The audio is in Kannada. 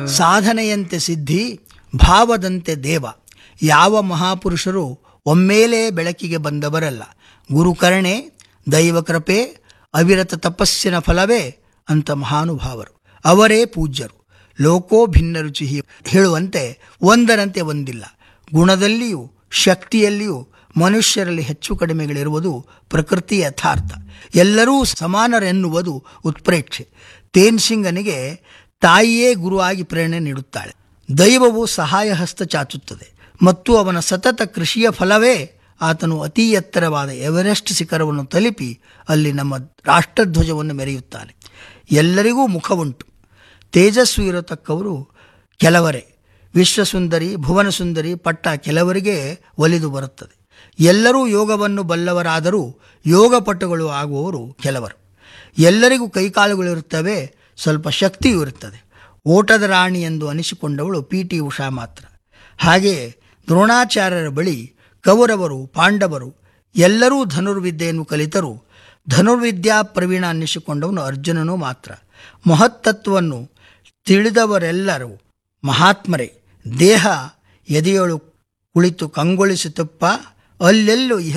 ಸಾಧನೆಯಂತೆ ಸಿದ್ಧಿ ಭಾವದಂತೆ ದೇವ ಯಾವ ಮಹಾಪುರುಷರು ಒಮ್ಮೇಲೆ ಬೆಳಕಿಗೆ ಬಂದವರಲ್ಲ ಗುರುಕರಣೆ ದೈವ ಕೃಪೆ ಅವಿರತ ತಪಸ್ಸಿನ ಫಲವೇ ಅಂತ ಮಹಾನುಭಾವರು ಅವರೇ ಪೂಜ್ಯರು ಲೋಕೋ ಭಿನ್ನ ರುಚಿ ಹೇಳುವಂತೆ ಒಂದರಂತೆ ಒಂದಿಲ್ಲ ಗುಣದಲ್ಲಿಯೂ ಶಕ್ತಿಯಲ್ಲಿಯೂ ಮನುಷ್ಯರಲ್ಲಿ ಹೆಚ್ಚು ಕಡಿಮೆಗಳಿರುವುದು ಪ್ರಕೃತಿ ಯಥಾರ್ಥ ಎಲ್ಲರೂ ಸಮಾನರೆನ್ನುವುದು ಉತ್ಪ್ರೇಕ್ಷೆ ತೇನ್ಸಿಂಗನಿಗೆ ತಾಯಿಯೇ ಗುರುವಾಗಿ ಪ್ರೇರಣೆ ನೀಡುತ್ತಾಳೆ ದೈವವು ಸಹಾಯ ಹಸ್ತ ಚಾಚುತ್ತದೆ ಮತ್ತು ಅವನ ಸತತ ಕೃಷಿಯ ಫಲವೇ ಆತನು ಅತಿ ಎತ್ತರವಾದ ಎವರೆಸ್ಟ್ ಶಿಖರವನ್ನು ತಲುಪಿ ಅಲ್ಲಿ ನಮ್ಮ ರಾಷ್ಟ್ರಧ್ವಜವನ್ನು ಮೆರೆಯುತ್ತಾನೆ ಎಲ್ಲರಿಗೂ ಮುಖವುಂಟು ತೇಜಸ್ವಿ ಇರತಕ್ಕವರು ಕೆಲವರೇ ವಿಶ್ವಸುಂದರಿ ಭುವನಸುಂದರಿ ಪಟ್ಟ ಕೆಲವರಿಗೆ ಒಲಿದು ಬರುತ್ತದೆ ಎಲ್ಲರೂ ಯೋಗವನ್ನು ಬಲ್ಲವರಾದರೂ ಯೋಗಪಟುಗಳು ಆಗುವವರು ಕೆಲವರು ಎಲ್ಲರಿಗೂ ಕೈಕಾಲುಗಳಿರುತ್ತವೆ ಸ್ವಲ್ಪ ಶಕ್ತಿಯೂ ಇರುತ್ತದೆ ಓಟದ ರಾಣಿ ಎಂದು ಅನಿಸಿಕೊಂಡವಳು ಪಿ ಟಿ ಉಷಾ ಮಾತ್ರ ಹಾಗೆಯೇ ದ್ರೋಣಾಚಾರ್ಯರ ಬಳಿ ಕೌರವರು ಪಾಂಡವರು ಎಲ್ಲರೂ ಧನುರ್ವಿದ್ಯೆಯನ್ನು ಕಲಿತರು ಧನುರ್ವಿದ್ಯಾ ಪ್ರವೀಣ ಅನ್ನಿಸಿಕೊಂಡವನು ಅರ್ಜುನನು ಮಾತ್ರ ಮಹತ್ತತ್ವವನ್ನು ತಿಳಿದವರೆಲ್ಲರೂ ಮಹಾತ್ಮರೇ ದೇಹ ಎದೆಯೊಳು ಕುಳಿತು ಕಂಗೊಳಿಸುತ್ತಪ್ಪ ಅಲ್ಲೆಲ್ಲೂ